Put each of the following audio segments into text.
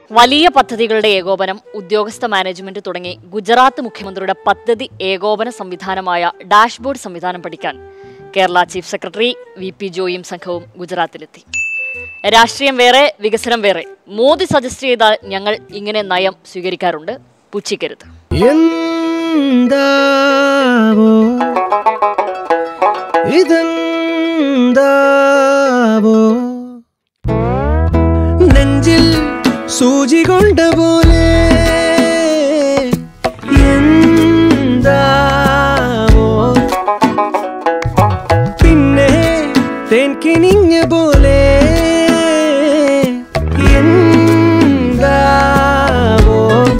വലിയ പദ്ധതികളുടെ ഏകോപനം ഉദ്യോഗസ്ഥ മാനേജ്മെന്റ് തുടങ്ങി ഗുജറാത്ത് മുഖ്യമന്ത്രിയുടെ പദ്ധതി ഏകോപന സംവിധാനമായ ഡാഷ്ബോർഡ് സംവിധാനം പഠിക്കാൻ Kerala chief secretary V P ജോയും സംഘവും ഗുജറാത്തിലെത്തി രാഷ്ട്രീയം വേറെ വികസനം വേറെ മോദി സജസ്റ്റ് ചെയ്താൽ ഞങ്ങൾ ഇങ്ങനെ നയം സ്വീകരിക്കാറുണ്ട് പുച്ഛിക്കരുത് എന്താവോ ഇതെന്താവോ നെഞ്ചിൽ സൂചി കൊണ്ട പോലെ എന്താവോ പിന്നെ തേൻ കിനിഞ്ഞ പോലെ എന്താവോ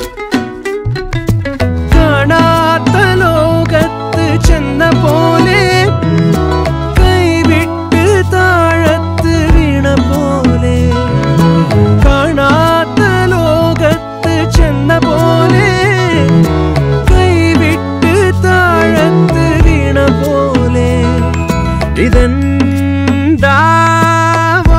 കാണാത്ത ലോകത്ത് ചെന്ന പോലെ കൈവിട്ട് താഴത്ത് വീണ പോലെ കാണാത്ത ലോകത്ത് ചെന്ന പോലെ കൈവിട്ട് താഴത്ത് വീണ പോലെ ഇതെന്താവോ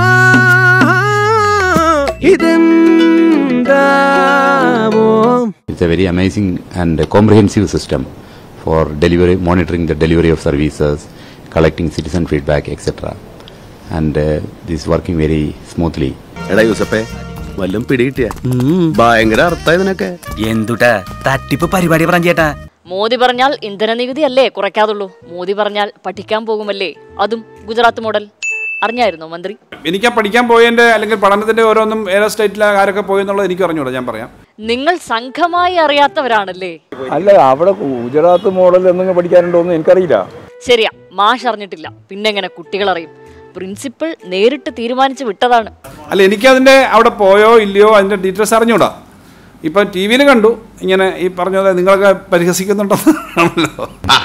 ഇതെന്താവോ It's a very amazing and comprehensive system for delivery, monitoring the delivery of services, collecting citizen feedback, etc. And uh, this is working very smoothly. എടാ യൂസപ്പേ വല്ലതും പിടികിട്ടിയ ഭയങ്കര അർത്ഥ ഇതിനൊക്കെ എന്തുട്ടാ തട്ടിപ്പ് പരിപാടി പറഞ്ഞു ചേട്ടാ മോദി പറഞ്ഞാൽ ഇന്ധന നികുതി അല്ലേ കുറയ്ക്കാതുള്ളൂ മോദി പറഞ്ഞാൽ പഠിക്കാൻ പോകുമല്ലേ അതും ഗുജറാത്ത് മോഡൽ അറിഞ്ഞായിരുന്നോ മന്ത്രി എനിക്ക് ആ പഠിക്കാൻ പോയതിന്റെ അല്ലെങ്കിൽ പഠനത്തിന്റെ ഓരോന്നും ഏതോ സ്റ്റേറ്റിലെ ആരൊക്കെ പോയെന്നുള്ളത് എനിക്ക് അറിഞ്ഞൂടാ ഞാൻ പറയാം നിങ്ങൾ സംഘമായി അറിയാത്തവരാണല്ലേ അല്ല അവിടെ ഗുജറാത്ത് മോഡൽ എന്തെങ്കിലും പഠിക്കാനുണ്ടോ എന്ന് എനിക്കറിയില്ല ശരിയാ മാഷ് അറിഞ്ഞിട്ടില്ല പിന്നെങ്ങനെ കുട്ടികൾ അറിയും പ്രിൻസിപ്പൽ നേരിട്ട് തീരുമാനിച്ചു വിട്ടതാണ് അല്ല എനിക്കതിന്റെ അവിടെ പോയോ ഇല്ലയോ അതിന്റെ ഡീറ്റെയിൽസ് അറിഞ്ഞൂടാ ഇപ്പൊ ടി വിയിൽ കണ്ടു ഇങ്ങനെ ഈ പറഞ്ഞത് നിങ്ങളൊക്കെ പരിഹസിക്കുന്നുണ്ടെന്നാണല്ലോ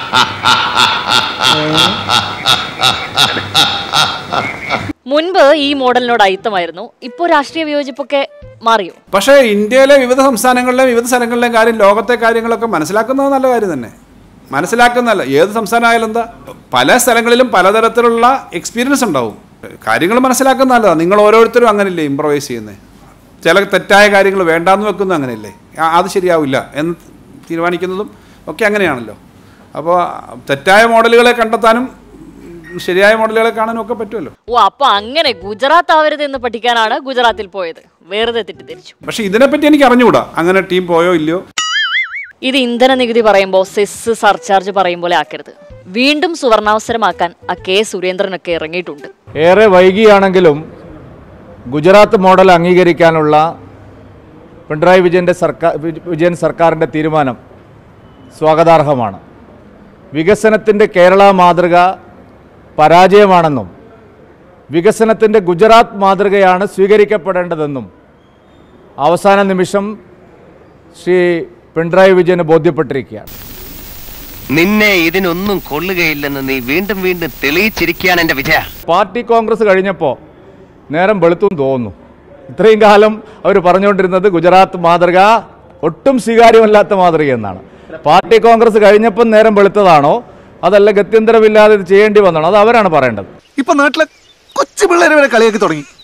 മുൻപ് ഈ മോഡലിനോട് അയിത്തമായിരുന്നു ഇപ്പോൾ രാഷ്ട്രീയ വിയോജിപ്പൊക്കെ മാറിയോ പക്ഷേ ഇന്ത്യയിലെ വിവിധ സംസ്ഥാനങ്ങളിലെയും വിവിധ സ്ഥലങ്ങളിലെയും കാര്യം ലോകത്തെ കാര്യങ്ങളൊക്കെ മനസ്സിലാക്കുന്നത് നല്ല കാര്യം തന്നെ മനസ്സിലാക്കുന്നതല്ല ഏത് സംസ്ഥാനമായാലും എന്താ പല സ്ഥലങ്ങളിലും പലതരത്തിലുള്ള എക്സ്പീരിയൻസ് ഉണ്ടാവും കാര്യങ്ങൾ മനസ്സിലാക്കുന്ന നല്ലതാണ് നിങ്ങൾ ഓരോരുത്തരും അങ്ങനെയല്ലേ ഇമ്പ്രവൈസ് ചെയ്യുന്നത് ചില തെറ്റായ കാര്യങ്ങൾ വേണ്ടാന്ന് വെക്കുന്നത് അങ്ങനെയല്ലേ ആ, അത് ശരിയാവില്ല എന്ന് തീരുമാനിക്കുന്നതും ഒക്കെ അങ്ങനെയാണല്ലോ അപ്പോൾ തെറ്റായ മോഡലുകളെ കണ്ടെത്താനും ശരിയായ മോഡലുകളെ കാണാനും ഒക്കെ പറ്റുമല്ലോ ഓ അപ്പൊ അങ്ങനെ ഗുജറാത്ത് ആവരുത് എന്ന് പഠിക്കാനാണ് ഗുജറാത്തിൽ പോയത് വെറുതെ തെറ്റിദ്ധരിച്ചു പക്ഷേ ഇതിനെപ്പറ്റി എനിക്ക് അറിഞ്ഞുകൂടാ അങ്ങനെ ടീം പോയോ ഇല്ലയോ ഇത് ഇന്ധന നികുതി പറയുമ്പോൾ സെസ് സർചാർജ് പറയും പോലെ ആക്കരുത് വീണ്ടും സുവർണാവസരമാക്കാൻ ആ കെ സുരേന്ദ്രനൊക്കെ ഇറങ്ങിയിട്ടുണ്ട് ഏറെ വൈകിയാണെങ്കിലും ഗുജറാത്ത് മോഡൽ അംഗീകരിക്കാനുള്ള പിണറായി വിജയൻ്റെ സർക്കാർ വിജയൻ സർക്കാരിൻ്റെ തീരുമാനം സ്വാഗതാർഹമാണ് വികസനത്തിൻ്റെ കേരള മാതൃക പരാജയമാണെന്നും വികസനത്തിൻ്റെ ഗുജറാത്ത് മാതൃകയാണ് സ്വീകരിക്കപ്പെടേണ്ടതെന്നും അവസാന നിമിഷം ശ്രീ പിണറായി വിജയന് ബോധ്യപ്പെട്ടിരിക്കുകയാണ് നിന്നെ ഇതിനൊന്നും കൊള്ളുകയില്ലെന്ന് നീ വീണ്ടും വീണ്ടും തെളിയിച്ചിരിക്കുകയാണ് എന്റെ വിജയ പാർട്ടി കോൺഗ്രസ് കഴിഞ്ഞപ്പോൾ നേരം വെളുത്തും തോന്നുന്നു ഇത്രയും കാലം അവർ പറഞ്ഞുകൊണ്ടിരുന്നത് ഗുജറാത്ത് മാതൃക ഒട്ടും സ്വീകാര്യമല്ലാത്ത മാതൃക എന്നാണ് പാർട്ടി കോൺഗ്രസ് കഴിഞ്ഞപ്പം നേരം വെളുത്തതാണോ അതല്ല ഗത്യന്തരമില്ലാതെ ഇത് ചെയ്യേണ്ടി വന്നാണോ അത് അവരാണ് പറയേണ്ടത് ഇപ്പൊ നാട്ടിലെ കൊച്ചു പിള്ളേരെ വരെ കളിയാക്കി തുടങ്ങി